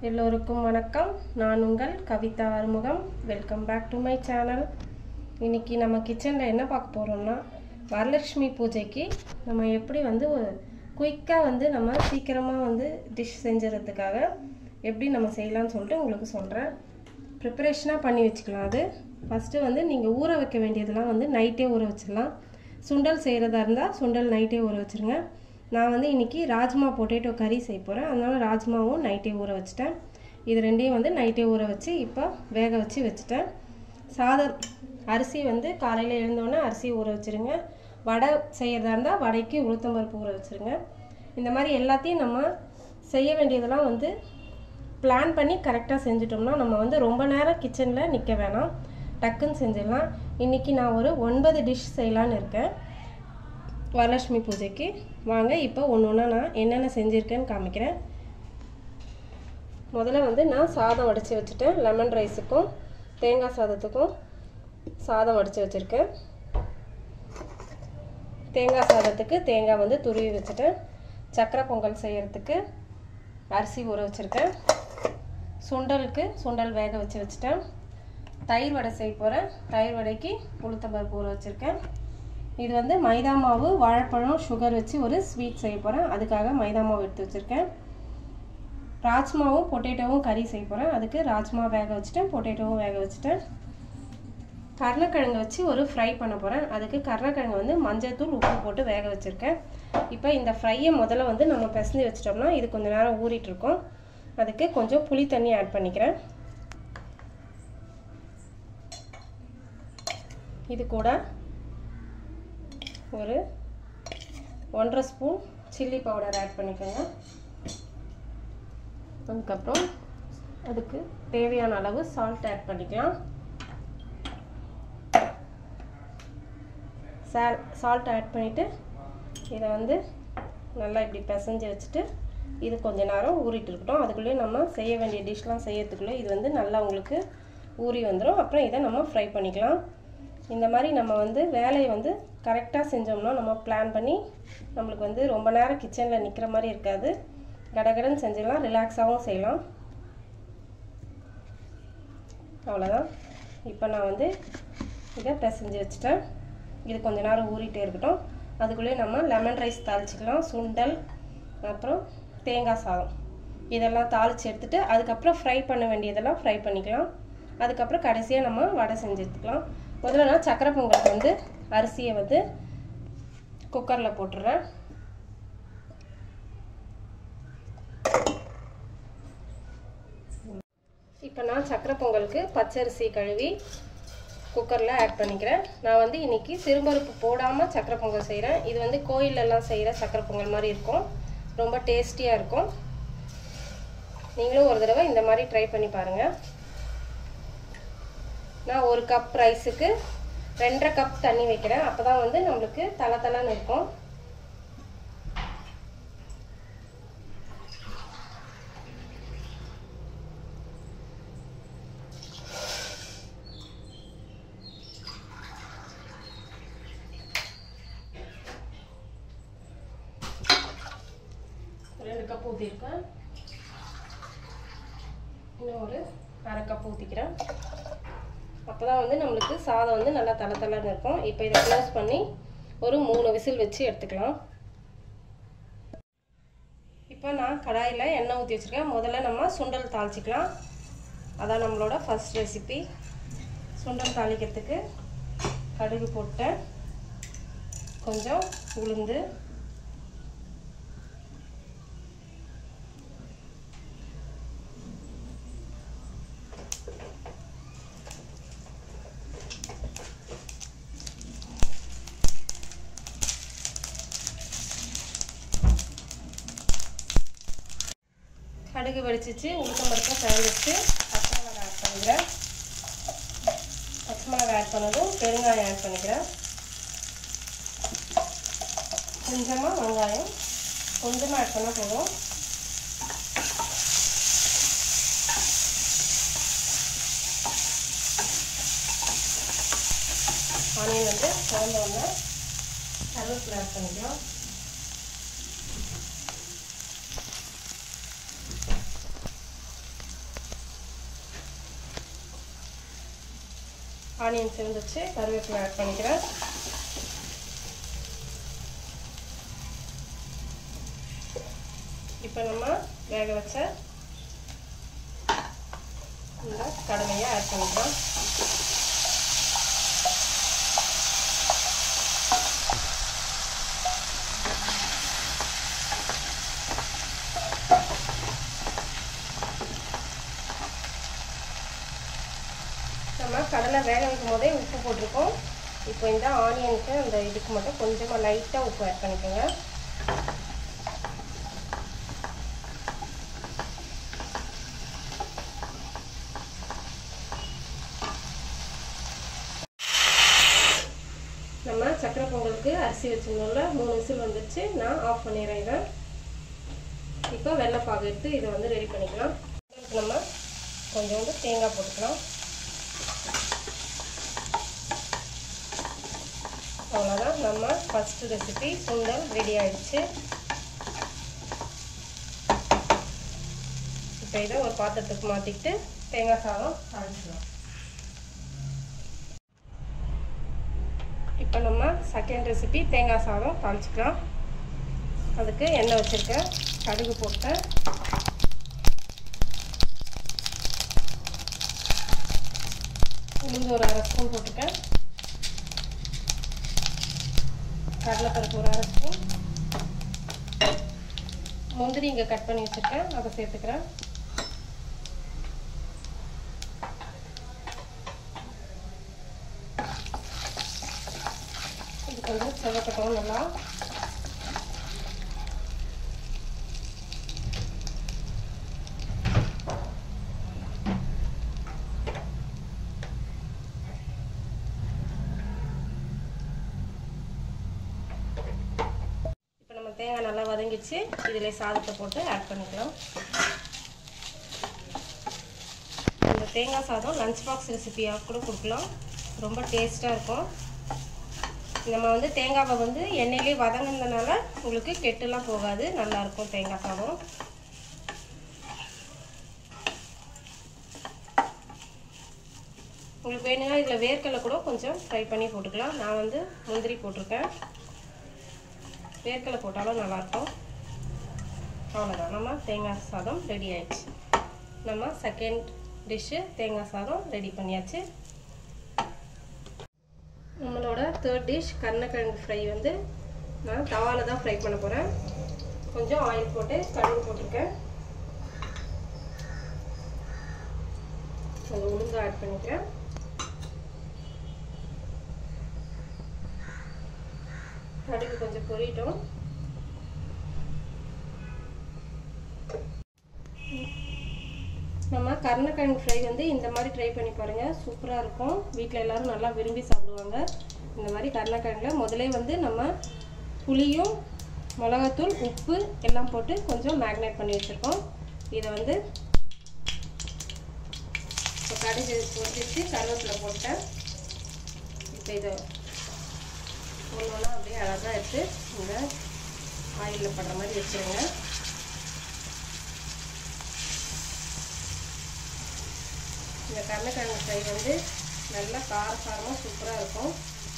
எல்லோருக்கும் வணக்கம் நான் உங்கள் Kavitha Arumugam welcome back to my channel இன்னைக்கு நம்ம கிச்சனில் என்ன பார்க்க போகிறோம்னா வரலட்சுமி பூஜைக்கு நம்ம எப்படி வந்து குயிக்காக வந்து நம்ம சீக்கிரமாக வந்து டிஷ் செஞ்சுறதுக்காக எப்படி நம்ம செய்யலாம்னு சொல்லிட்டு உங்களுக்கு சொல்கிறேன் ப்ரிப்பரேஷனாக பண்ணி வச்சுக்கலாம் அது ஃபஸ்ட்டு வந்து நீங்கள் ஊற வைக்க வேண்டியதெல்லாம் வந்து நைட்டே ஊற வச்சிடலாம் சுண்டல் செய்கிறதா இருந்தால் சுண்டல் நைட்டே ஊற வச்சுருங்க நான் வந்து இன்றைக்கி ராஜ்மா பொட்டேட்டோ கறி செய்ய போகிறேன் அதனால் ராஜ்மாவும் நைட்டே ஊற வச்சுட்டேன் இது ரெண்டையும் வந்து நைட்டே ஊற வச்சு இப்போ வேக வச்சு வச்சுட்டேன் சாதம் அரிசி வந்து காலையில் எழுந்தோடனே அரிசி ஊற வச்சுருங்க வடை செய்கிறதா இருந்தால் வடைக்கு உளுத்தம்பருப்பு ஊற வச்சுருங்க இந்த மாதிரி எல்லாத்தையும் நம்ம செய்ய வேண்டியதெல்லாம் வந்து பிளான் பண்ணி கரெக்டாக செஞ்சுட்டோம்னா நம்ம வந்து ரொம்ப நேரம் கிச்சனில் நிற்க வேணாம் டக்குன்னு செஞ்சிடலாம் இன்றைக்கி நான் ஒரு ஒன்பது டிஷ் செய்யலான்னு இருக்கேன் வரலட்சுமி பூஜைக்கு வாங்க இப்போ ஒன்று ஒன்றா நான் என்னென்ன செஞ்சுருக்கேன்னு காமிக்கிறேன் முதல்ல வந்து நான் சாதம் வடித்து வச்சுட்டேன் லெமன் ரைஸுக்கும் தேங்காய் சாதத்துக்கும் சாதம் வடித்து வச்சுருக்கேன் தேங்காய் சாதத்துக்கு தேங்காய் வந்து துருவி வச்சுட்டேன் சக்கரை பொங்கல் செய்கிறதுக்கு அரிசி ஊற வச்சுருக்கேன் சுண்டலுக்கு சுண்டல் வேக வச்சு வச்சுட்டேன் தயிர் வடை செய்ய போகிறேன் தயிர் வடைக்கு உளுத்தம்பருப்பு ஊற வச்சுருக்கேன் இது வந்து மைதா மாவு வாழைப்பழம் சுகர் வச்சு ஒரு ஸ்வீட் செய்ய போகிறேன் அதுக்காக மைதா மாவு எடுத்து வச்சுருக்கேன் ராஜ்மாவும் பொட்டேட்டோவும் கறி செய்ய போகிறேன் அதுக்கு ராஜ்மா வேக வச்சுட்டேன் பொட்டேட்டோவும் வேக வச்சுட்டேன் கருணக்கிழங்கு வச்சு ஒரு ஃப்ரை பண்ண போகிறேன் அதுக்கு கருணக்கிழங்கு வந்து மஞ்சள்தூள் உப்பு போட்டு வேக வச்சுருக்கேன் இப்போ இந்த ஃப்ரையை முதல்ல வந்து நம்ம பிசைஞ்சு வச்சிட்டோம்னா இது கொஞ்சம் நேரம் ஊறிட்டுருக்கோம் அதுக்கு கொஞ்சம் புளி தண்ணி ஆட் பண்ணிக்கிறேன் இது கூட ஒரு ஒன்றரை ஸ்பூன் சில்லி பவுடர் ஆட் பண்ணிக்கோங்க அதுக்கப்புறம் அதுக்கு தேவையான அளவு சால்ட் ஆட் பண்ணிக்கலாம் சால் சால்ட் ஆட் பண்ணிவிட்டு இதை வந்து நல்லா இப்படி பிசைஞ்சு வச்சுட்டு இது கொஞ்ச நேரம் ஊறிட்டு இருக்கட்டும் அதுக்குள்ளேயே நம்ம செய்ய வேண்டிய டிஷ்லாம் செய்யறதுக்குள்ளே இது வந்து நல்லா உங்களுக்கு ஊறி வந்துடும் அப்புறம் இதை நம்ம ஃப்ரை பண்ணிக்கலாம் இந்த மாதிரி நம்ம வந்து வேலையை வந்து கரெக்டாக செஞ்சோம்னா நம்ம பிளான் பண்ணி நம்மளுக்கு வந்து ரொம்ப நேரம் கிச்சனில் நிற்கிற மாதிரி இருக்காது கடகடன்னு செஞ்சிடலாம் ரிலாக்ஸாகவும் செய்யலாம் அவ்வளோதான் இப்போ நான் வந்து இதை பிசைஞ்சு வச்சுட்டேன் இது கொஞ்ச நேரம் ஊறிட்டே இருக்கட்டும் அதுக்குள்ளேயே நம்ம லெமன் ரைஸ் தாளிச்சிக்கலாம் சுண்டல் அப்புறம் தேங்காய் சாதம் இதெல்லாம் தாளித்து எடுத்துகிட்டு அதுக்கப்புறம் ஃப்ரை பண்ண வேண்டியதெல்லாம் ஃப்ரை பண்ணிக்கலாம் அதுக்கப்புறம் கடைசியாக நம்ம வடை செஞ்சு எடுத்துக்கலாம் முதல்ல நான் சக்கரை பொங்கலுக்கு வந்து அரிசியை வந்து குக்கரில் போட்டுடுறேன் இப்போ நான் சக்கரை பொங்கலுக்கு பச்சரிசி கழுவி குக்கரில் ஆட் பண்ணிக்கிறேன் நான் வந்து இன்றைக்கி சிறுபருப்பு போடாமல் சக்கரை பொங்கல் செய்கிறேன் இது வந்து கோயிலெல்லாம் செய்கிற சக்கரை பொங்கல் மாதிரி இருக்கும் ரொம்ப டேஸ்டியாக இருக்கும் நீங்களும் ஒரு தடவை இந்த மாதிரி ட்ரை பண்ணி பாருங்கள் நான் ஒரு கப் ரைஸுக்கு ரெண்டரை கப் தண்ணி வைக்கிறேன் அப்போ தான் வந்து நம்மளுக்கு தலை தலைன்னு இருக்கும் ரெண்டு கப் ஊற்றிருக்கேன் இன்னும் ஒரு அரை கப் ஊற்றிக்கிறேன் அப்போ தான் வந்து நம்மளுக்கு சாதம் வந்து நல்லா தலை தலைன்னு இருக்கும் இப்போ இதை க்ளோஸ் பண்ணி ஒரு மூணு விசில் வச்சு எடுத்துக்கலாம் இப்போ நான் கடாயில் எண்ணெய் ஊற்றி வச்சுருக்கேன் முதல்ல நம்ம சுண்டல் தாளிச்சிக்கலாம் அதான் நம்மளோட ஃபஸ்ட் ரெசிபி சுண்டல் தாளிக்கிறதுக்கு கடுகு போட்டேன் கொஞ்சம் உளுந்து கடுகு வெடிச்சிச்சு உளுத்தம் பருப்பை கிளம்பிச்சு பச்சை மிளகாய் ஆட் பண்ணிக்கிறேன் பச்சை மிளகாய் ஆட் பண்ணதும் பெருங்காயம் ஆட் பண்ணிக்கிறேன் கொஞ்சமாக வெங்காயம் கொஞ்சமாக ஆட் பண்ணால் போதும் ஆனியன் வந்து குழந்த உடனே கருவேப்பிலை ஆட் பண்ணிக்கலாம் ஆனியன் சேர்ந்துச்சு கருவேப்பிலை ஆட் பண்ணிக்கிறேன் இப்போ நம்ம வேக வச்ச இந்த கடலையை ஆட் பண்ணிக்கலாம் நம்ம கடலை வேக வைக்கும் போதே உப்பு போட்டிருக்கோம் இப்போ இந்த ஆனியனுக்கு அந்த இதுக்கு மட்டும் கொஞ்சமாக லைட்டாக உப்பு ஆட் பண்ணிக்கோங்க நம்ம சக்கரை பொங்கலுக்கு அரிசி வச்சிருந்தோம்ல மூணு விசில் வந்துருச்சு நான் ஆஃப் பண்ணிடுறேன் இதை இப்போ வெள்ளைப்பாகு எடுத்து இதை வந்து ரெடி பண்ணிக்கலாம் இதுக்கு நம்ம கொஞ்சோண்டு தேங்காய் போட்டுக்கலாம் அவ்வளோதான் நம்ம ஃபஸ்ட்டு ரெசிபி சுண்டல் ரெடி ஆயிடுச்சு இப்போ இதை ஒரு பாத்திரத்துக்கு மாற்றிக்கிட்டு தேங்காய் சாதம் தாளிச்சிக்கலாம் இப்போ நம்ம செகண்ட் ரெசிபி தேங்காய் சாதம் தாளிச்சிக்கலாம் அதுக்கு எண்ணெய் வச்சுருக்கேன் கடுகு போட்டேன் உளுந்து ஒரு அரை ஸ்பூன் போட்டுருக்கேன் கடலைப்பருப்பு ஒரு அரை ஸ்பூன் முந்திரி இங்கே கட் பண்ணி வச்சுருக்கேன் அதை சேர்த்துக்கிறேன் இது கொஞ்சம் செவக்கட்டும் நல்லா இப்போ நம்ம தேங்காய் நல்லா வதங்கிச்சு இதில் சாதத்தை போட்டு ஆட் பண்ணிக்கலாம் இந்த தேங்காய் சாதம் லஞ்ச் பாக்ஸ் ரெசிபியாக கூட கொடுக்கலாம் ரொம்ப டேஸ்ட்டாக இருக்கும் நம்ம வந்து தேங்காவை வந்து எண்ணெயிலே வதங்கினதுனால உங்களுக்கு கெட்டுலாம் போகாது நல்லாயிருக்கும் தேங்காய் சாதம் உங்களுக்கு வேணும்னா இதில் வேர்க்கடலை கூட கொஞ்சம் ஃப்ரை பண்ணி போட்டுக்கலாம் நான் வந்து முந்திரி போட்டிருக்கேன் வேர்க்கடலை போட்டாலும் நல்லாயிருக்கும் அவ்வளோதான் நம்ம தேங்காய் சாதம் ரெடி ஆயிடுச்சு நம்ம செகண்ட் டிஷ்ஷு தேங்காய் சாதம் ரெடி பண்ணியாச்சு நம்மளோட தேர்ட் டிஷ் கருணக்கிழங்கு ஃப்ரை வந்து நான் தவாவில் தான் ஃப்ரை பண்ண போகிறேன் கொஞ்சம் ஆயில் போட்டு கடுகு போட்டிருக்கேன் கொஞ்சம் உளுந்து ஆட் பண்ணிக்கிறேன் கடுகு கொஞ்சம் பொரியட்டும் நம்ம கருணக்கிழங்கு ஃப்ரை வந்து இந்த மாதிரி ட்ரை பண்ணி பாருங்கள் சூப்பராக இருக்கும் வீட்டில் எல்லோரும் நல்லா விரும்பி சாப்பிடுவாங்க இந்த மாதிரி கருணக்கிழங்குல முதலே வந்து நம்ம புளியும் மிளகாத்தூள் உப்பு எல்லாம் போட்டு கொஞ்சம் மேக்னேட் பண்ணி வச்சுருக்கோம் இதை வந்து இப்போ கடுகு பொரிச்சு கருவேப்பிலை போட்டேன் இப்போ இதை ஒன்று ஒன்றா அப்படியே அழகாக எடுத்து இந்த ஆயிலில் படுற மாதிரி வச்சுருங்க இந்த கருணக்கிழங்கு ஃப்ரை வந்து நல்லா காரசாரமாக சூப்பராக இருக்கும்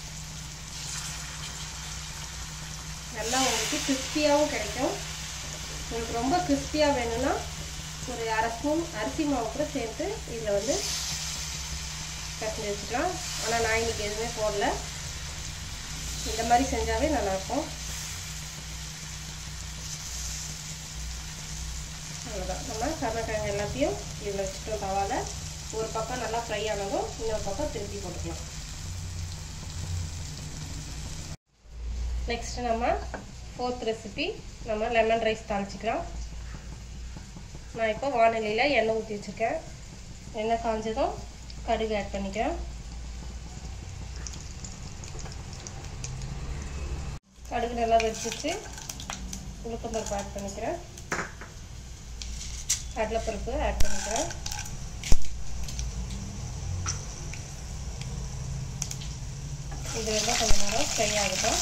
நல்லா உங்களுக்கு கிறிஸ்பியாகவும் கிடைக்கும் உங்களுக்கு ரொம்ப கிறிஸ்பியாக வேணும்னா ஒரு அரை ஸ்பூன் அரிசி மாவு கூட சேர்த்து இதில் வந்து கசந்து வச்சுக்கலாம் ஆனால் நான் இன்றைக்கி எதுவுமே போடல இந்த மாதிரி செஞ்சாவே நல்லாயிருக்கும் அவ்வளோதான் நம்ம கருணக்கிழங்கு எல்லாத்தையும் இதில் வச்சுட்டோம் தவாவில் ஒரு பக்கம் நல்லா ஃப்ரை ஆனதும் இன்னொரு பக்கம் திருப்பி போட்டுக்கலாம் நெக்ஸ்ட் நம்ம ஃபோர்த் ரெசிபி நம்ம லெமன் ரைஸ் தாளிச்சிக்கலாம் நான் இப்போ வானிலையில் எண்ணெய் ஊற்றி வச்சுருக்கேன் எண்ணெய் காஞ்சதும் கடுகு ஆட் பண்ணிக்கிறேன் கடுகு நல்லா வெடிச்சிச்சு உளுத்தம்பருப்பு ஆட் பண்ணிக்கிறேன் கடலைப்பருப்பு ஆட் பண்ணிக்கிறேன் இது ரெண்டும் கொஞ்ச நேரம் ஃப்ரை ஆகட்டும்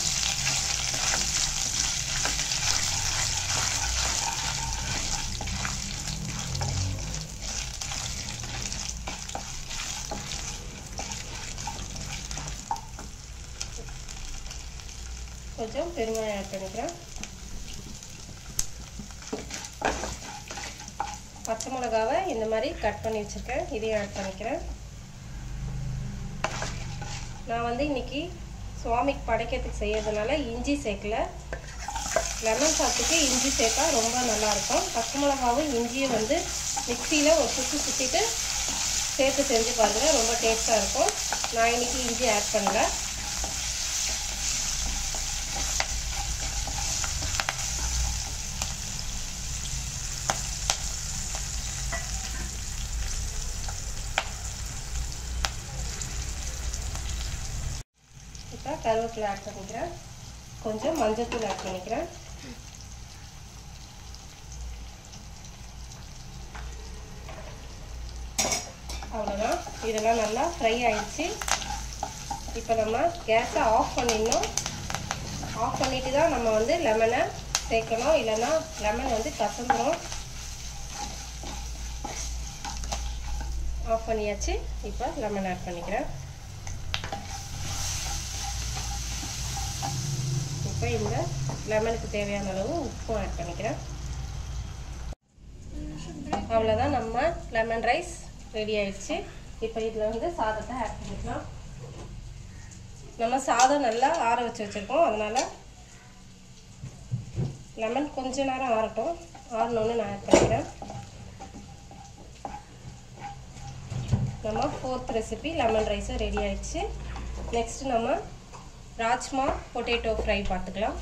கொஞ்சம் பெருங்காயம் ஆட் பண்ணிக்கிறேன் பச்சை மிளகாவை இந்த மாதிரி கட் பண்ணி வச்சுருக்கேன் இதையும் ஆட் பண்ணிக்கிறேன் நான் வந்து இன்னைக்கு சுவாமிக்கு படைக்கிறதுக்கு செய்யறதுனால இஞ்சி சேர்க்கல லெமன் சாத்துக்கு இஞ்சி சேர்த்தா ரொம்ப நல்லாயிருக்கும் பச்சை மிளகாவும் இஞ்சியும் வந்து மிக்சியில் ஒரு சுற்றி சுற்றிட்டு சேர்த்து செஞ்சு பாருங்கள் ரொம்ப டேஸ்ட்டாக இருக்கும் நான் இன்னைக்கு இஞ்சி ஆட் பண்ணல இப்போ கருவேப்பிலை ஆட் பண்ணிக்கிறேன் கொஞ்சம் மஞ்சள்தூள் ஆட் பண்ணிக்கிறேன் அவ்வளோதான் இதெல்லாம் நல்லா ஃப்ரை ஆயிடுச்சு இப்போ நம்ம கேஸை ஆஃப் பண்ணிடணும் ஆஃப் பண்ணிட்டு தான் நம்ம வந்து லெமனை சேர்க்கணும் இல்லைன்னா லெமன் வந்து கசந்துடும் ஆஃப் பண்ணியாச்சு இப்போ லெமன் ஆட் பண்ணிக்கிறேன் இப்போ இந்த லெமனுக்கு தேவையான அளவு உப்பும் ஆட் பண்ணிக்கிறேன் அவ்வளோதான் நம்ம லெமன் ரைஸ் ரெடி ஆயிடுச்சு இப்போ இதில் வந்து சாதத்தை ஆட் பண்ணிக்கலாம் நம்ம சாதம் நல்லா ஆற வச்சு வச்சுருக்கோம் அதனால் லெமன் கொஞ்ச நேரம் ஆறட்டும் ஆறினோன்னு நான் ஆட் பண்ணிக்கிறேன் நம்ம ஃபோர்த் ரெசிபி லெமன் ரைஸும் ரெடி ஆயிடுச்சு நெக்ஸ்ட் நம்ம ராஜ்மா பொட்டேட்டோ ஃப்ரை பார்த்துக்கலாம்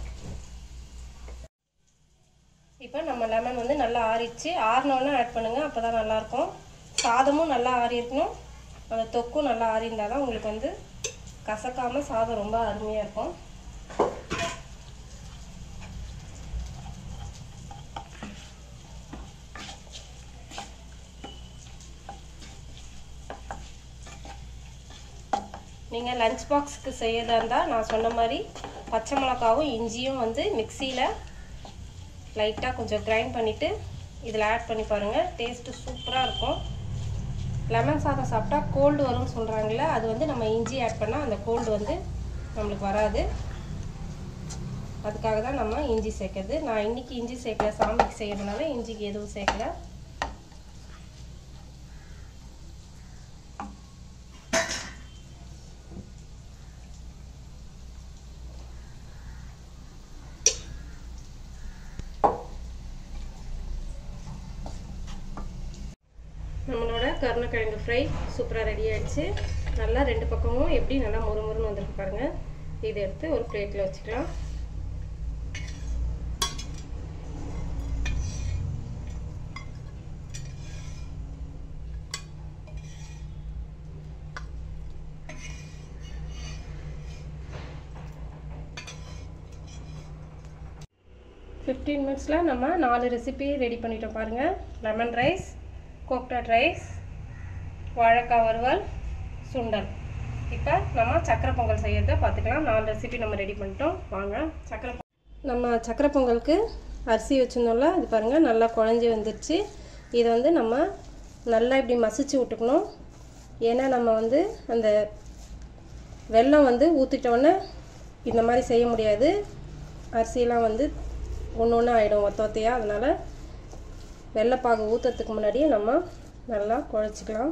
இப்போ நம்ம லெமன் வந்து நல்லா ஆறிடுச்சு ஆறினோன்னு ஆட் பண்ணுங்கள் அப்போ தான் நல்லாயிருக்கும் சாதமும் நல்லா ஆறி இருக்கணும் அந்த தொக்கும் நல்லா ஆறி இருந்தால் தான் உங்களுக்கு வந்து கசக்காமல் சாதம் ரொம்ப அருமையாக இருக்கும் நீங்கள் லஞ்ச் பாக்ஸுக்கு செய்யறதா இருந்தால் நான் சொன்ன மாதிரி பச்சை மிளகாவும் இஞ்சியும் வந்து மிக்சியில் லைட்டாக கொஞ்சம் கிரைண்ட் பண்ணிவிட்டு இதில் ஆட் பண்ணி பாருங்கள் டேஸ்ட்டு சூப்பராக இருக்கும் லெமன் சாதம் சாப்பிட்டா கோல்டு வரும்னு சொல்கிறாங்களே அது வந்து நம்ம இஞ்சி ஆட் பண்ணால் அந்த கோல்டு வந்து நம்மளுக்கு வராது அதுக்காக தான் நம்ம இஞ்சி சேர்க்கறது நான் இன்றைக்கி இஞ்சி சேர்க்கல சாமிக்கு செய்யறதுனால இஞ்சிக்கு எதுவும் சேர்க்கல நம்மளோட கருணக்கிழங்கு ஃப்ரை சூப்பராக ரெடி ஆயிடுச்சு நல்லா ரெண்டு பக்கமும் எப்படி நல்லா முறுமுறுன்னு வந்திருக்கு பாருங்க இதை எடுத்து ஒரு பிளேட்டில் வச்சுக்கலாம் ஃபிஃப்டீன் மினிட்ஸில் நம்ம நாலு ரெசிபி ரெடி பண்ணிட்டோம் பாருங்கள் லெமன் ரைஸ் கோக்னட் ரைஸ் வாழைக்காய் வறுவல் சுண்டல் இப்போ நம்ம சக்கரை பொங்கல் செய்யறத பார்த்துக்கலாம் நாலு ரெசிபி நம்ம ரெடி பண்ணிட்டோம் வாங்க சக்கரை நம்ம சக்கரை பொங்கலுக்கு அரிசி வச்சுருந்தோம்ல இது பாருங்கள் நல்லா குழஞ்சி வந்துருச்சு இதை வந்து நம்ம நல்லா இப்படி மசிச்சு விட்டுக்கணும் ஏன்னா நம்ம வந்து அந்த வெல்லம் வந்து ஊற்றிட்டோன்னே இந்த மாதிரி செய்ய முடியாது அரிசியெலாம் வந்து ஒன்று ஒன்று ஆகிடும் ஒத்த ஒத்தையாக அதனால் வெள்ளைப்பாகு ஊற்றுறதுக்கு முன்னாடியே நம்ம நல்லா குழச்சிக்கலாம்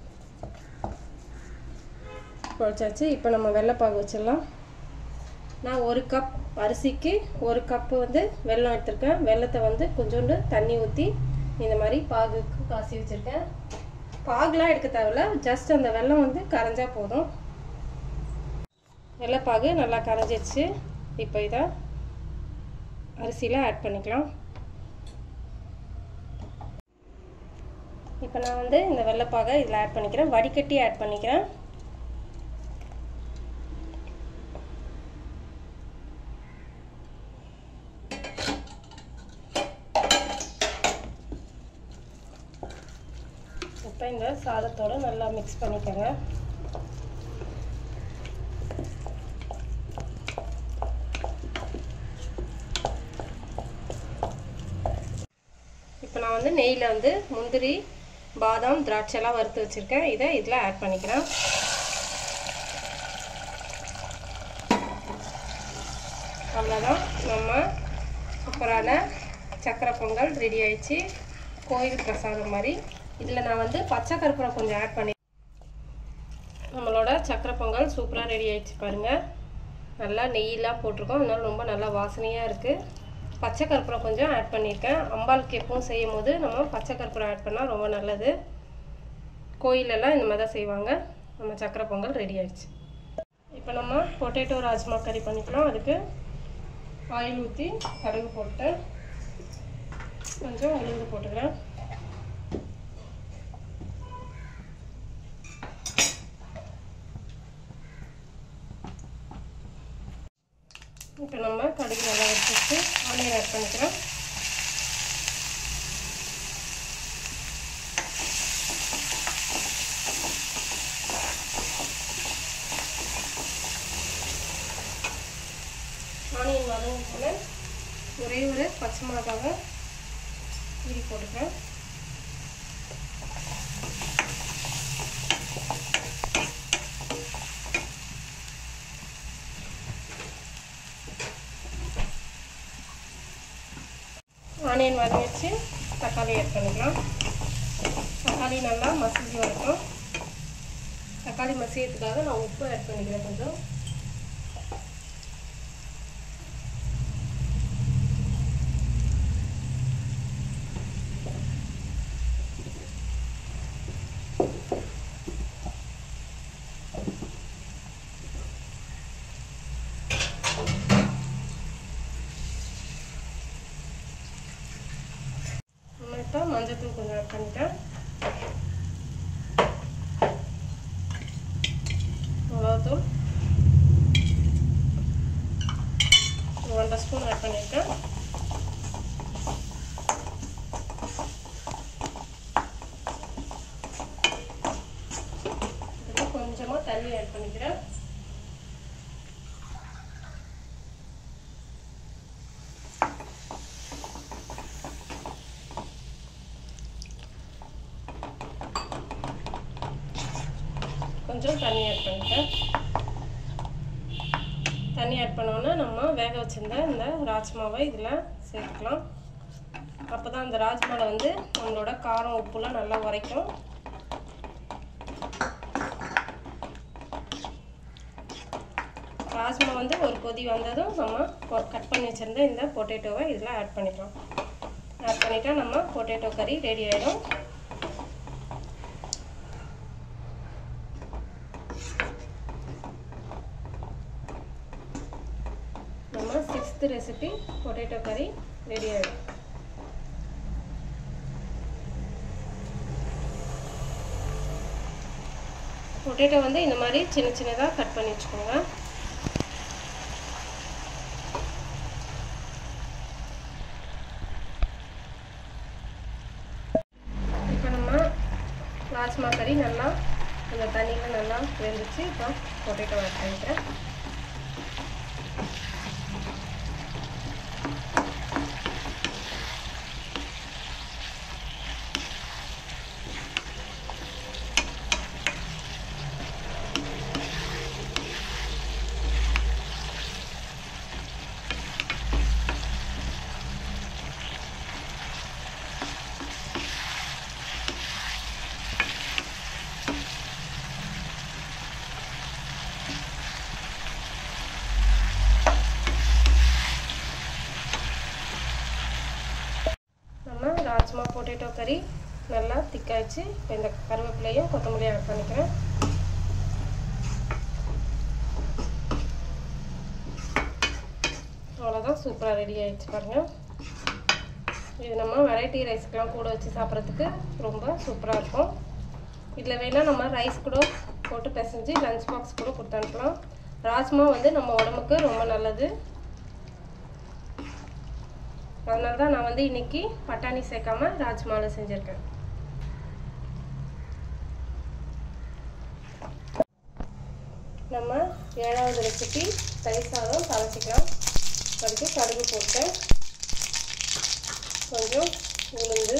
குழச்சாச்சு இப்போ நம்ம வெள்ளைப்பாகு வச்சிடலாம் நான் ஒரு கப் அரிசிக்கு ஒரு கப்பு வந்து வெல்லம் எடுத்திருக்கேன் வெள்ளத்தை வந்து கொஞ்சோண்டு தண்ணி ஊற்றி இந்த மாதிரி பாகுக்கு காசி வச்சுருக்கேன் பாகுலாம் எடுக்க தேவையில்ல ஜஸ்ட் அந்த வெல்லம் வந்து கரைஞ்சா போதும் வெள்ளைப்பாகு நல்லா கரைஞ்சிடுச்சு இப்போ இதை அரிசியில் ஆட் பண்ணிக்கலாம் இப்போ நான் வந்து இந்த வெள்ளைப்பாகை இதில் ஆட் பண்ணிக்கிறேன் வடிகட்டி ஆட் பண்ணிக்கிறேன் இப்போ இந்த சாதத்தோடு நல்லா மிக்ஸ் பண்ணிக்கோங்க இப்போ நான் வந்து நெய்யில் வந்து முந்திரி பாதாம் திராட்சைலாம் வறுத்து வச்சுருக்கேன் இதை இதில் ஆட் பண்ணிக்கிறேன் அவ்வளோதான் நம்ம சூப்பரான சக்கரை பொங்கல் ரெடி ஆயிடுச்சு கோயில் பிரசாதம் மாதிரி இதில் நான் வந்து பச்சை கற்பூரம் கொஞ்சம் ஆட் பண்ணி நம்மளோட சக்கரை பொங்கல் சூப்பராக ரெடி ஆயிடுச்சு பாருங்கள் நல்லா நெய்யெலாம் போட்டிருக்கோம் அதனால ரொம்ப நல்லா வாசனையாக இருக்குது பச்சை கற்பூரம் கொஞ்சம் ஆட் பண்ணியிருக்கேன் அம்பாளுக்கு எப்பவும் செய்யும் போது நம்ம பச்சை கற்பூரம் ஆட் பண்ணால் ரொம்ப நல்லது கோயிலெல்லாம் இந்த மாதிரி தான் செய்வாங்க நம்ம சக்கரை பொங்கல் ரெடி ஆயிடுச்சு இப்போ நம்ம பொட்டேட்டோ ராஜ்மா கறி பண்ணிக்கலாம் அதுக்கு ஆயில் ஊற்றி கடுகு போட்டு கொஞ்சம் உளுந்து போட்டுக்கிறேன் இப்போ நம்ம கடுகு நல்லா வச்சுட்டு ஆனியன் ஆட் பண்ணிக்கிறோம் ஆனியன் வதங்கின ஒரே ஒரு பச்சை மிளகாவை கீரி போட்டுக்கிறேன் ஆனியன் வதங்கிச்சு தக்காளி ஆட் பண்ணிக்கலாம் தக்காளி நல்லா மசிஞ்சு வரட்டும் தக்காளி மசியத்துக்காக நான் உப்பு ஆட் பண்ணிக்கிறேன் கொஞ்சம் இப்போ மஞ்சத்தூள் கொஞ்சம் ஆட் பண்ணிட்டேன் மிளகாத்தூள் ஒன்றரை ஸ்பூன் ஆட் பண்ணியிருக்கேன் கொஞ்சமாக தண்ணி ஆட் பண்ணிக்கிறேன் கொஞ்சம் தண்ணி ஆட் பண்ணிட்டேன் தண்ணி ஆட் பண்ணோன்னா நம்ம வேக வச்சுருந்த இந்த ராஜ்மாவை இதில் சேர்த்துக்கலாம் அப்போ தான் அந்த ராஜ்மாவில் வந்து நம்மளோட காரம் உப்புலாம் நல்லா உரைக்கும் ராஜ்மா வந்து ஒரு கொதி வந்ததும் நம்ம கட் பண்ணி வச்சுருந்த இந்த பொட்டேட்டோவை இதில் ஆட் பண்ணிக்கலாம் ஆட் பண்ணிட்டா நம்ம பொட்டேட்டோ கறி ரெடி ஆகிடும் நம்ம சிக்ஸ்த்து ரெசிபி பொட்டேட்டோ கறி ரெடி ஆகிடும் பொட்டேட்டோ வந்து இந்த மாதிரி சின்ன சின்னதாக கட் பண்ணி வச்சுக்கோங்க இப்போ நம்ம ராஜ்மா கறி நல்லா அந்த தண்ணியில் நல்லா வெந்துச்சு இப்போ பொட்டேட்டோ ஆட் பண்ணிக்கிறேன் நம்ம ராஜ்மா பொட்டேட்டோ கறி நல்லா திக்காயிடுச்சு இப்போ இந்த கருவேப்பிலையும் கொத்தமல்லியும் ஆட் பண்ணிக்கிறேன் அவ்வளோதான் சூப்பராக ரெடி ஆயிடுச்சு பாருங்கள் இது நம்ம வெரைட்டி ரைஸ்க்கெலாம் கூட வச்சு சாப்பிட்றதுக்கு ரொம்ப சூப்பராக இருக்கும் இதில் வேணால் நம்ம ரைஸ் கூட போட்டு பிசைஞ்சு லஞ்ச் பாக்ஸ் கூட கொடுத்து அனுப்பலாம் ராஜ்மா வந்து நம்ம உடம்புக்கு ரொம்ப நல்லது அதனால தான் நான் வந்து இன்னைக்கு பட்டாணி சேர்க்காம ராஜ்மாவில் செஞ்சுருக்கேன் நம்ம ஏழாவது ரெசிபி தயிர் சாதம் சமைச்சிக்கலாம் அதுக்கு கடுகு போட்டேன் கொஞ்சம் உளுந்து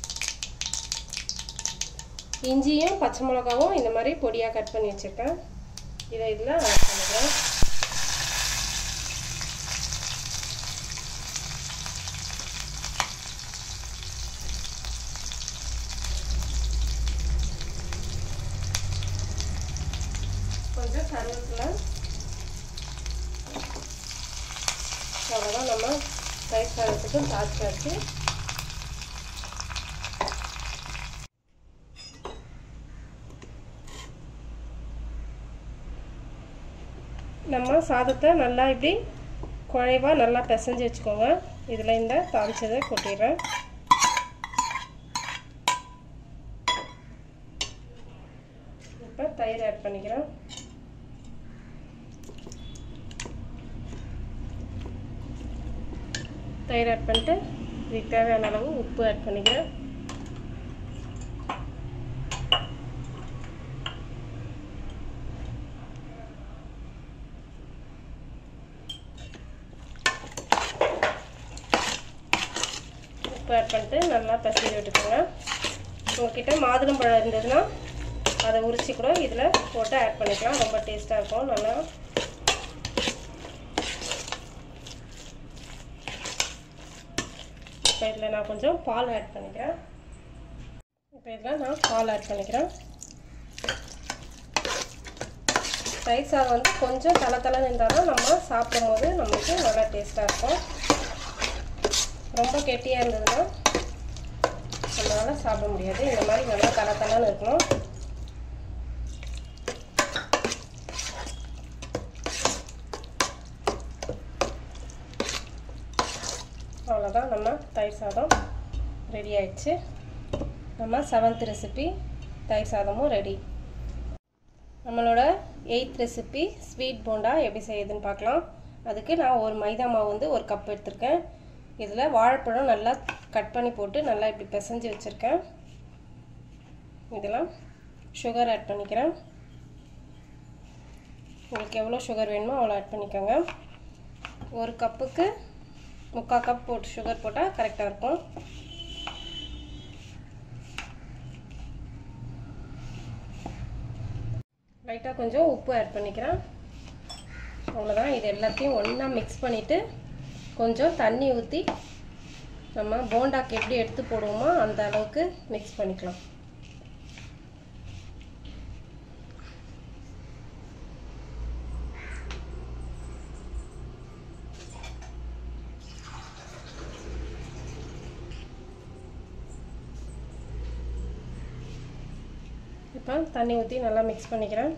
இஞ்சியும் பச்சை மிளகாவும் இந்த மாதிரி பொடியாக கட் பண்ணி வச்சுருக்கேன் இதை இதில் ஆட் பண்ணிக்கிறேன் கருவேப்பிலை அவ்வளோதான் நம்ம தயிர் சாதத்துக்கு தாச்சாச்சு நம்ம சாதத்தை நல்லா இப்படி குழைவாக நல்லா பிசைஞ்சு வச்சுக்கோங்க இதில் இந்த தாளிச்சதை கொட்டிடுறேன் இப்போ தயிர் ஆட் பண்ணிக்கிறேன் தயிர் ஆட் பண்ணிட்டு இதுக்கு தேவையான அளவு உப்பு ஆட் பண்ணிக்கிறேன் உப்பு ஆட் பண்ணிட்டு நல்லா பசிஞ்சு விட்டுக்கோங்க உங்ககிட்ட மாதுளம்பழம் இருந்ததுன்னா அதை உரிச்சு கூட இதில் போட்டு ஆட் பண்ணிக்கலாம் ரொம்ப டேஸ்ட்டாக இருக்கும் நல்லா இப்போ இதில் நான் கொஞ்சம் பால் ஆட் பண்ணிக்கிறேன் இப்போ இதில் நான் பால் ஆட் பண்ணிக்கிறேன் தயிர் சாதம் வந்து கொஞ்சம் தலை தலைன்னு இருந்தால் தான் நம்ம சாப்பிடும் போது நமக்கு நல்லா டேஸ்ட்டாக இருக்கும் ரொம்ப கெட்டியாக இருந்ததுன்னா நம்மளால் சாப்பிட முடியாது இந்த மாதிரி நல்லா தலை தலைன்னு இருக்கணும் அவ்வளோதான் நம்ம தயிர் சாதம் ரெடி ஆயிடுச்சு நம்ம செவன்த் ரெசிபி தயிர் சாதமும் ரெடி நம்மளோட எயித் ரெசிபி ஸ்வீட் போண்டா எப்படி செய்யுதுன்னு பார்க்கலாம் அதுக்கு நான் ஒரு மைதா மாவு வந்து ஒரு கப் எடுத்திருக்கேன் இதில் வாழைப்பழம் நல்லா கட் பண்ணி போட்டு நல்லா இப்படி பிசைஞ்சு வச்சுருக்கேன் இதெல்லாம் சுகர் ஆட் பண்ணிக்கிறேன் உங்களுக்கு எவ்வளோ சுகர் வேணுமோ அவ்வளோ ஆட் பண்ணிக்கோங்க ஒரு கப்புக்கு முக்கால் கப் போட்டு சுகர் போட்டால் கரெக்டாக இருக்கும் லைட்டாக கொஞ்சம் உப்பு ஆட் பண்ணிக்கிறேன் அவ்வளோதான் இது எல்லாத்தையும் ஒன்றா மிக்ஸ் பண்ணிவிட்டு கொஞ்சம் தண்ணி ஊற்றி நம்ம போண்டாக்கு எப்படி எடுத்து போடுவோமோ அந்த அளவுக்கு மிக்ஸ் பண்ணிக்கலாம் இப்போ தண்ணி ஊற்றி நல்லா மிக்ஸ் பண்ணிக்கிறேன்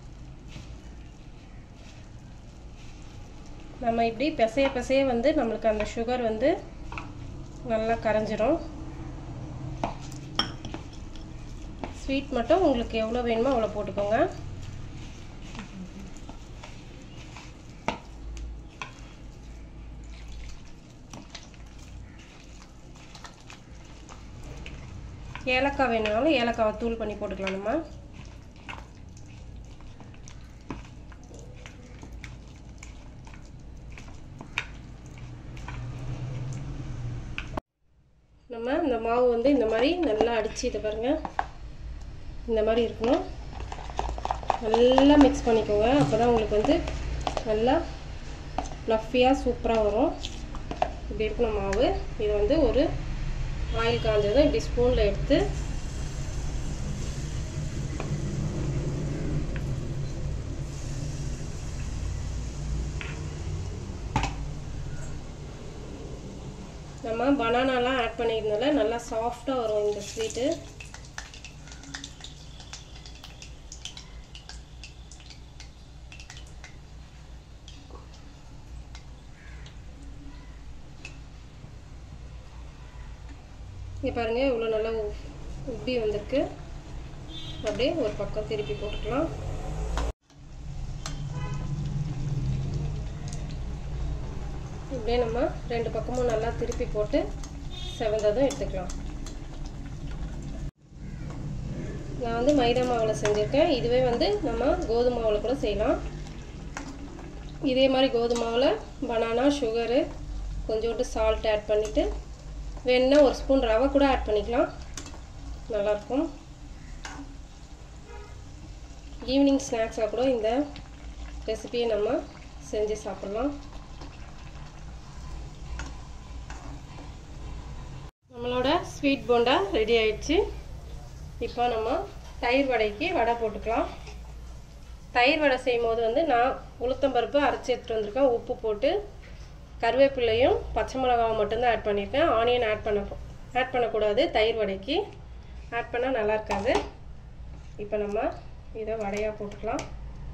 நம்ம இப்படி பிசைய பிசைய வந்து நம்மளுக்கு அந்த சுகர் வந்து நல்லா கரைஞ்சிரும் ஸ்வீட் மட்டும் உங்களுக்கு எவ்வளோ வேணுமோ அவ்வளோ போட்டுக்கோங்க ஏலக்காய் வேணுனாலும் ஏலக்காவை தூள் பண்ணி போட்டுக்கலாம் நம்ம நம்ம இந்த மாவு வந்து இந்த மாதிரி நல்லா அடித்து இதை பாருங்கள் இந்த மாதிரி இருக்கணும் நல்லா மிக்ஸ் பண்ணிக்கோங்க அப்போ தான் உங்களுக்கு வந்து நல்லா ஃப்ளஃபியாக சூப்பராக வரும் இப்படி இருக்கணும் மாவு இது வந்து ஒரு ஆயில் காஞ்சதும் இப்படி ஸ்பூனில் எடுத்து நம்ம பனானாலாம் ஆட் பண்ணியிருந்தனால நல்லா சாஃப்டாக வரும் இந்த ஸ்வீட்டு இங்கே பாருங்கள் இவ்வளோ நல்லா உப்பி வந்திருக்கு அப்படியே ஒரு பக்கம் திருப்பி போட்டுக்கலாம் இப்படியே நம்ம ரெண்டு பக்கமும் நல்லா திருப்பி போட்டு செவந்ததும் எடுத்துக்கலாம் நான் வந்து மைதா மாவில் செஞ்சுருக்கேன் இதுவே வந்து நம்ம கோதுமை மாவில் கூட செய்யலாம் இதே மாதிரி கோதுமை மாவில் பனானா சுகரு கொஞ்சோண்டு சால்ட் ஆட் பண்ணிவிட்டு வேணுன்னா ஒரு ஸ்பூன் ரவை கூட ஆட் பண்ணிக்கலாம் நல்லாயிருக்கும் ஈவினிங் ஸ்நாக்ஸாக கூட இந்த ரெசிபியை நம்ம செஞ்சு சாப்பிட்லாம் நம்மளோட ஸ்வீட் போண்டா ரெடி ஆயிடுச்சு இப்போ நம்ம தயிர் வடைக்கு வடை போட்டுக்கலாம் தயிர் வடை செய்யும் போது வந்து நான் உளுத்தம்பருப்பு அரைச்சி எடுத்துகிட்டு வந்திருக்கேன் உப்பு போட்டு கருவேப்பிலையும் பச்சை மிளகாவும் மட்டும்தான் ஆட் பண்ணியிருக்கேன் ஆனியன் ஆட் பண்ண ஆட் பண்ணக்கூடாது தயிர் வடைக்கு ஆட் பண்ணால் நல்லா இருக்காது இப்போ நம்ம இதை வடையாக போட்டுக்கலாம்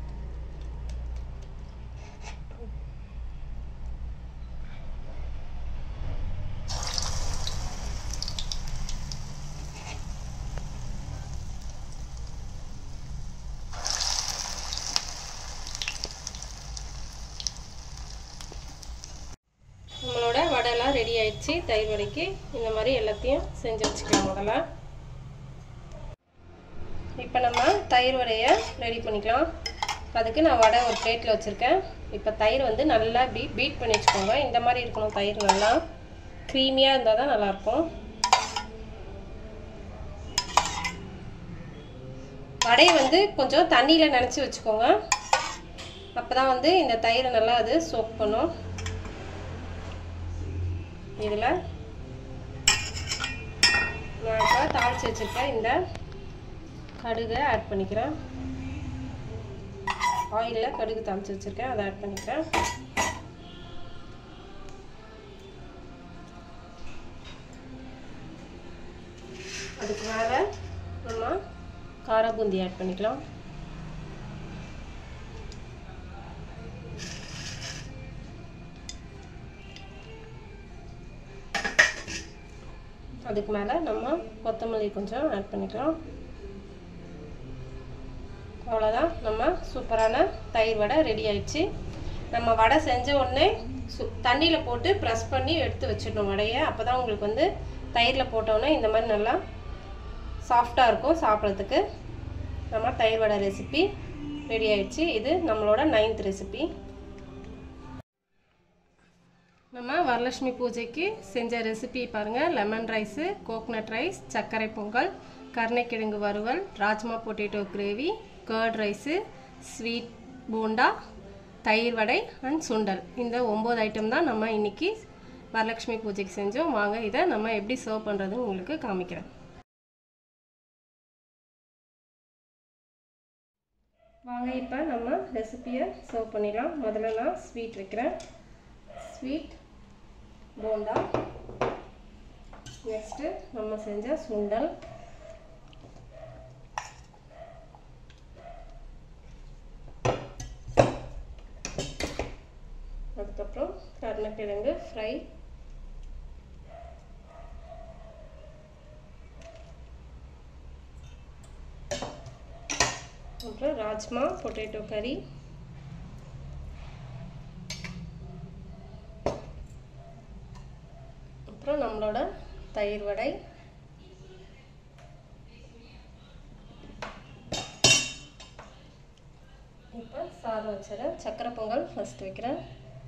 நம்மளோட வடைலாம் ரெடி ஆயிடுச்சு தயிர் வடைக்கு இந்த மாதிரி எல்லாத்தையும் செஞ்சு வச்சுக்கலாம் முதல்ல இப்போ நம்ம தயிர் வடையை ரெடி பண்ணிக்கலாம் அதுக்கு நான் வடை ஒரு பிளேட்டில் வச்சுருக்கேன் இப்போ தயிர் வந்து நல்லா பீ பீட் பண்ணி வச்சுக்கோங்க இந்த மாதிரி இருக்கணும் தயிர் நல்லா க்ரீமியாக இருந்தால் தான் நல்லாயிருக்கும் வடையை வந்து கொஞ்சம் தண்ணியில் நினச்சி வச்சுக்கோங்க அப்போ தான் வந்து இந்த தயிரை நல்லா அது சோக் பண்ணும் இதில் நான் இப்போ தாளித்து வச்சுருக்கேன் இந்த கடுகை ஆட் பண்ணிக்கிறேன் ஆயிலில் கடுகு தாளித்து வச்சுருக்கேன் அதை ஆட் பண்ணிக்கிறேன் அதுக்கு மேலே நம்ம கார பூந்தி ஆட் பண்ணிக்கலாம் அதுக்கு மேலே நம்ம கொத்தமல்லி கொஞ்சம் ஆட் பண்ணிக்கலாம் அவ்வளோதான் நம்ம சூப்பரான தயிர் வடை ரெடி ஆயிடுச்சு நம்ம வடை செஞ்ச உடனே சு தண்ணியில் போட்டு ப்ரெஸ் பண்ணி எடுத்து வச்சிடணும் வடையை அப்போ தான் உங்களுக்கு வந்து தயிரில் போட்டோன்னே இந்த மாதிரி நல்லா சாஃப்டாக இருக்கும் சாப்பிட்றதுக்கு நம்ம தயிர் வடை ரெசிபி ரெடி ஆயிடுச்சு இது நம்மளோட நைன்த் ரெசிபி நம்ம வரலட்சுமி பூஜைக்கு செஞ்ச ரெசிபி பாருங்கள் லெமன் ரைஸு கோக்னட் ரைஸ் சர்க்கரை பொங்கல் கருணைக்கிழங்கு வறுவல் rajma potato gravy curd rice sweet bonda தயிர் வடை அண்ட் சுண்டல் இந்த ஒம்பது ஐட்டம் தான் நம்ம இன்னைக்கு வரலட்சுமி பூஜைக்கு செஞ்சோம் வாங்க இதை நம்ம எப்படி சர்வ் பண்ணுறதுன்னு உங்களுக்கு காமிக்கிறேன் வாங்க இப்போ நம்ம ரெசிப்பியை சர்வ் பண்ணிடலாம் முதல்ல நான் ஸ்வீட் வைக்கிறேன் ஸ்வீட் போண்டா நெக்ஸ்ட்டு நம்ம செஞ்ச சுண்டல் அதுக்கப்புறம் கருணக்கிழங்கு ஃப்ரை அப்புறம் ராஜ்மா பொட்டேட்டோ கறி அப்புறம் நம்மளோட தயிர் வடை இப்போ சாதம் வச்சிடறேன் சக்கரை பொங்கல் ஃபஸ்ட் வைக்கிறேன்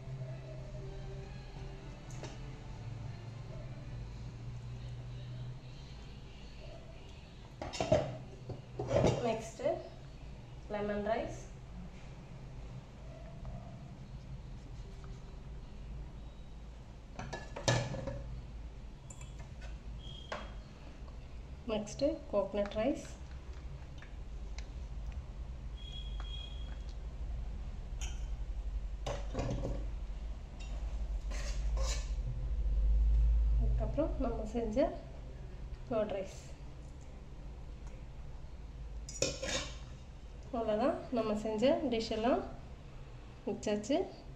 next lemon rice next coconut rice அதுக்கப்புறம் நம்ம செஞ்ச கர்ட் ரைஸ் அவ்வளோதான் நம்ம செஞ்ச டிஷ்ஷெல்லாம் மிச்சாச்சு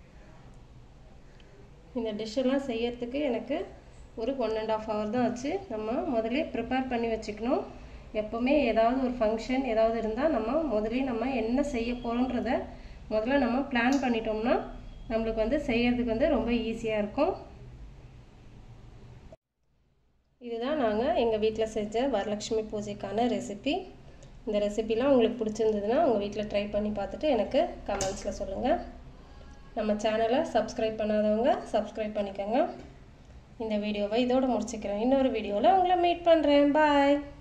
இந்த டிஷ்ஷெல்லாம் செய்யறதுக்கு எனக்கு ஒரு ஒன் அண்ட் ஆஃப் ஹவர் தான் ஆச்சு நம்ம முதலே ப்ரிப்பேர் பண்ணி வச்சுக்கணும் எப்போவுமே ஏதாவது ஒரு ஃபங்க்ஷன் ஏதாவது இருந்தால் நம்ம முதலே நம்ம என்ன செய்ய போகிறோன்றத முதல்ல நம்ம பிளான் பண்ணிட்டோம்னா நம்மளுக்கு வந்து செய்யறதுக்கு வந்து ரொம்ப ஈஸியாக இருக்கும் இதுதான் நாங்கள் எங்கள் வீட்டில் செஞ்ச வரலட்சுமி பூஜைக்கான ரெசிபி இந்த ரெசிபிலாம் உங்களுக்கு பிடிச்சிருந்ததுன்னா உங்கள் வீட்டில் ட்ரை பண்ணி பார்த்துட்டு எனக்கு கமெண்ட்ஸில் சொல்லுங்கள் நம்ம சேனலை சப்ஸ்கிரைப் பண்ணாதவங்க சப்ஸ்கிரைப் பண்ணிக்கோங்க இந்த வீடியோவை இதோடு முடிச்சுக்கிறேன் இன்னொரு வீடியோவில் உங்களை மீட் பண்ணுறேன் பாய்